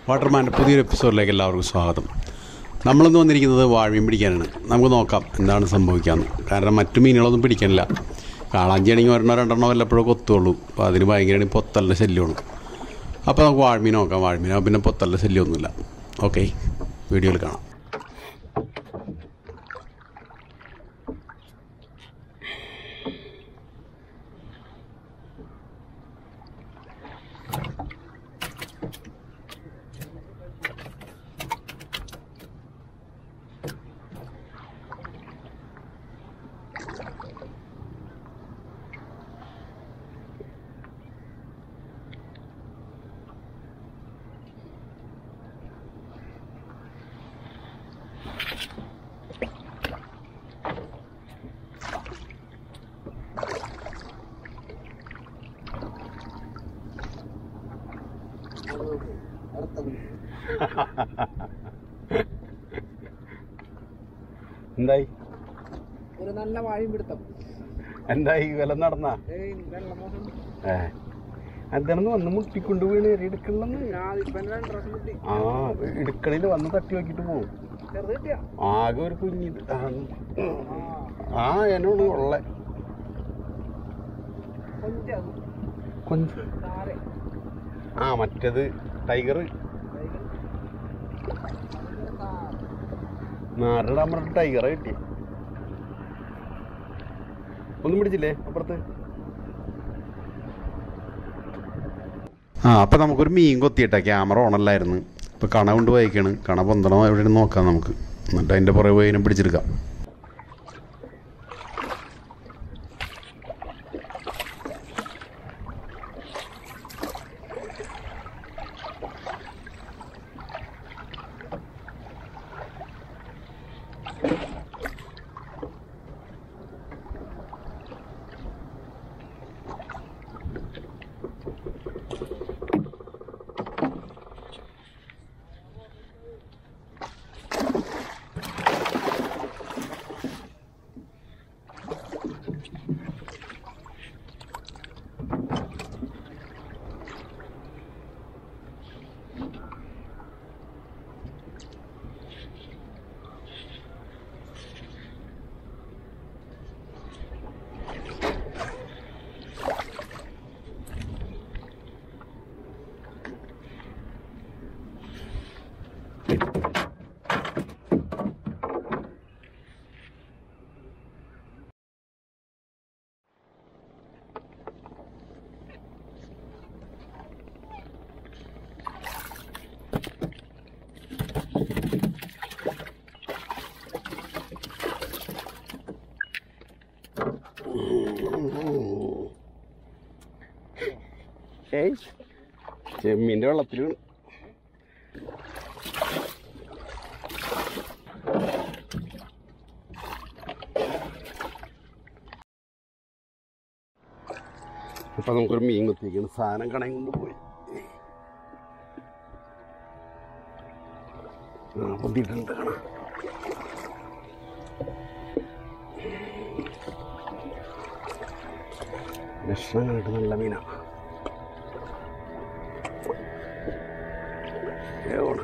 വാട്ടർമാൻ്റെ പുതിയൊരു എപ്പിസോഡിലേക്ക് എല്ലാവർക്കും സ്വാഗതം നമ്മളിന്ന് വന്നിരിക്കുന്നത് വാഴമീൻ പിടിക്കാനാണ് നമുക്ക് നോക്കാം എന്താണ് സംഭവിക്കാമെന്ന് കാരണം മറ്റു മീനുകളൊന്നും പിടിക്കാനില്ല കാളാഞ്ചിയാണെങ്കിൽ ഒരെണ്ണോ രണ്ടെണ്ണോ വല്ലപ്പോഴും കൊത്തുള്ളൂ അപ്പോൾ അതിന് ഭയങ്കര പൊത്തലിൻ്റെ ശല്യമാണ് അപ്പോൾ നമുക്ക് വാഴമീൻ നോക്കാം വാഴമീൻ പിന്നെ പൊത്തലിൻ്റെ ശല്യമൊന്നുമില്ല ഓക്കെ വീഡിയോയിൽ കാണാം എന്തായി ഒരു നല്ല വാഴയും പിടുത്തം എന്തായി വില നടന്ന ഏയ് വെള്ളമോഹം ഏ എന്താണെന്ന് വന്ന് മുട്ടിക്കൊണ്ട് വീണ് എടുക്കണമെന്ന് ഞാൻ ഇപ്പൊ എന്നെ രണ്ട് പ്രാവശ്യം കിട്ടി ആ ഇടുക്കളിൽ വന്ന് തട്ടി നോക്കിയിട്ട് പോകും ചെറുത് കിട്ടിയാ ആകെ ഒരു കുഞ്ഞിത് ആ, ആ ആ എന്നോട് ഉള്ള കൊഞ്ച് അത് കൊഞ്ച് താരെ ആ മറ്റേത് ടൈഗർ നാരടാൻ പറഞ്ഞ ടൈഗറെ കിട്ടി ഒന്നും പിടിച്ചില്ലേ അപ്പുറത്ത് ആ അപ്പം നമുക്കൊരു മീൻ കൊത്തിയിട്ട ക്യാമറ ഓണല്ലായിരുന്നു ഇപ്പം കണ കൊണ്ട് പോയേക്കാണ് കണ പൊന്തണോ എവിടെയാണ് നോക്കാം നമുക്ക് എന്നിട്ട് അതിൻ്റെ പുറകെ പോയി അതിനെ പിടിച്ചെടുക്കാം ഏയ് ചെമ്മീൻ്റെ വെള്ളത്തിൽ വീണ് അപ്പം നമുക്കൊരു മീൻ കുത്തിയിരിക്കണം സാധനം കണയും കൊണ്ട് പോയി ആ പൊത്തിയിട്ടുണ്ട് കാണാം ലക്ഷണം കണ്ടിട്ട് നല്ല മീനാണ് എവിടെ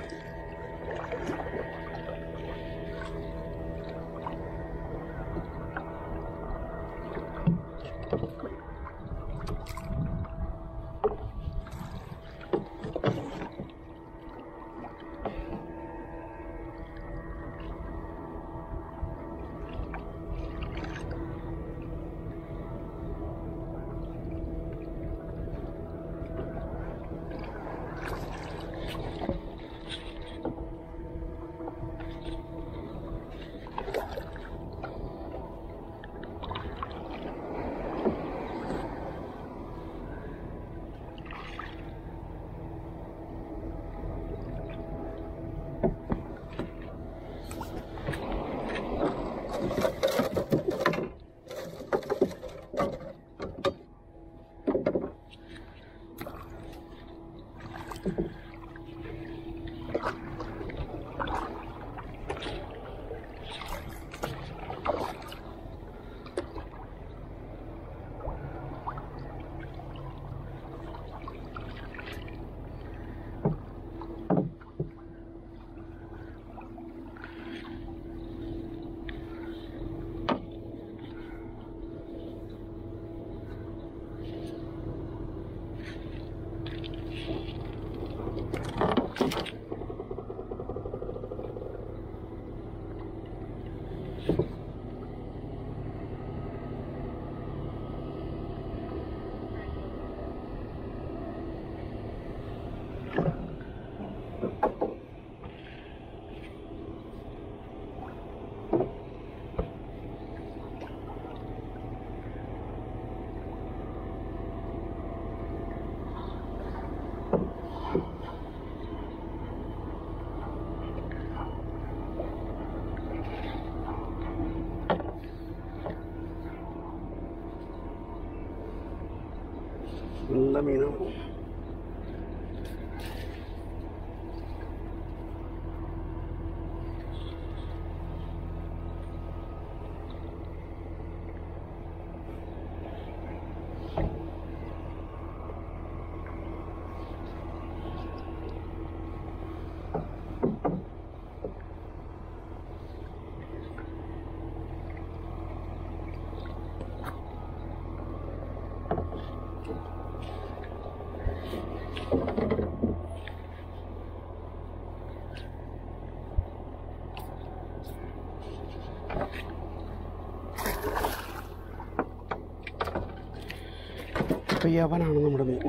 യവനാണ് നമ്മുടെ മീൻ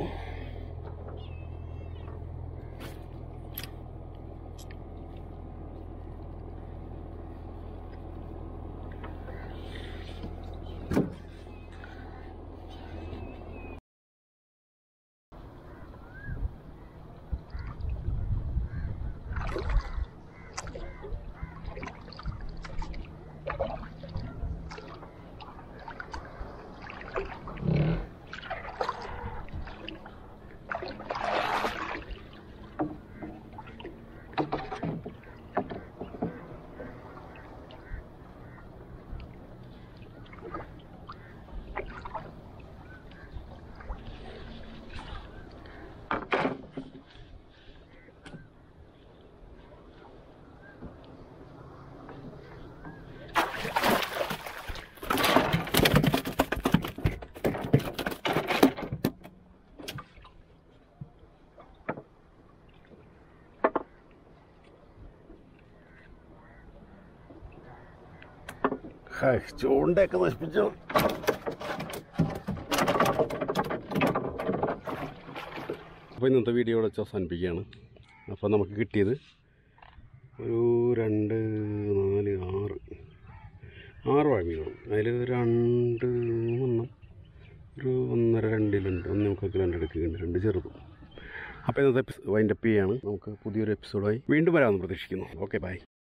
ഹായ് ചൂണ്ടയൊക്കെ നശിപ്പിച്ചു അപ്പോൾ ഇന്നത്തെ വീഡിയോ ഇവിടെ വെച്ച് അവസാനിപ്പിക്കുകയാണ് അപ്പോൾ നമുക്ക് കിട്ടിയത് ഒരു രണ്ട് നാല് ആറ് ആറ് വാഴമീനാണ് അതിൽ രണ്ട് മൂന്നെണ്ണം ഒരു ഒന്നര രണ്ട് കിലോണ്ട് ഒന്ന് നമുക്ക് കിലോ എടുക്കുന്നുണ്ട് രണ്ട് ചെറുതും അപ്പോൾ ഇന്നത്തെ വൈൻഡപ്പ് ചെയ്യാണ് നമുക്ക് പുതിയൊരു എപ്പിസോഡായി വീണ്ടും വരാമെന്ന് പ്രതീക്ഷിക്കുന്നു ഓക്കെ ബൈ